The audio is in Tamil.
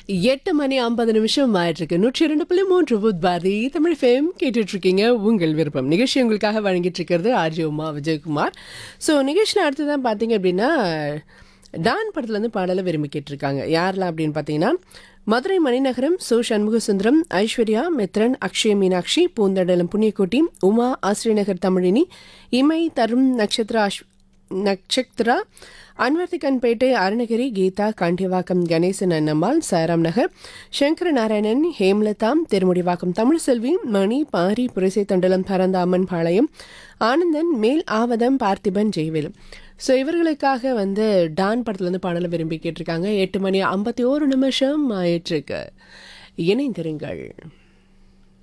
எட்டு மணி ஐம்பது நிமிஷம் ஆயிட்டிருக்கு நூற்றி இரண்டு புள்ளி மூன்று புத்பாரதி தமிழ் ஃபேம் கேட்டுட்டு இருக்கீங்க உங்கள் விருப்பம் நிகழ்ச்சி உங்களுக்காக வழங்கிட்டு இருக்கிறது ஆர்ஜி உமா விஜயகுமார் ஸோ நிகழ்ச்சியில் அடுத்ததான் பார்த்தீங்க அப்படின்னா டான் படத்துலேருந்து பாடலை விரும்பி கேட்டிருக்காங்க யாரெல்லாம் அப்படின்னு பார்த்தீங்கன்னா மதுரை மணிநகரம் சு சண்முகசுந்தரம் ஐஸ்வர்யா மித்ரன் அக்ஷய மீனாட்சி பூந்தடலம் புண்ணியக்கோட்டி உமா ஆசிரியநகர் தமிழினி இமை தரும் நட்சத்திர அஷ் நட்சத்திரா அன்வர்த்திகன்பேட்டை அருணகிரி கீதா காண்டியவாக்கம் கணேசன் அன்னம்மாள் சாராம் நகர் சங்கர நாராயணன் ஹேம்லதா திருமுடிவாக்கம் தமிழ்செல்வி மணி பாரி புரிசை தண்டலம் பரந்தாமன் பாளையம் ஆனந்தன் மேல் ஆவதம் பார்த்திபன் ஜெய்வேல் ஸோ இவர்களுக்காக வந்து டான் படத்துலேருந்து பாடலை விரும்பி கேட்டிருக்காங்க எட்டு மணி ஐம்பத்தி ஓரு நிமிஷம் ஆயிட்டிருக்கு இணைந்திருங்கள்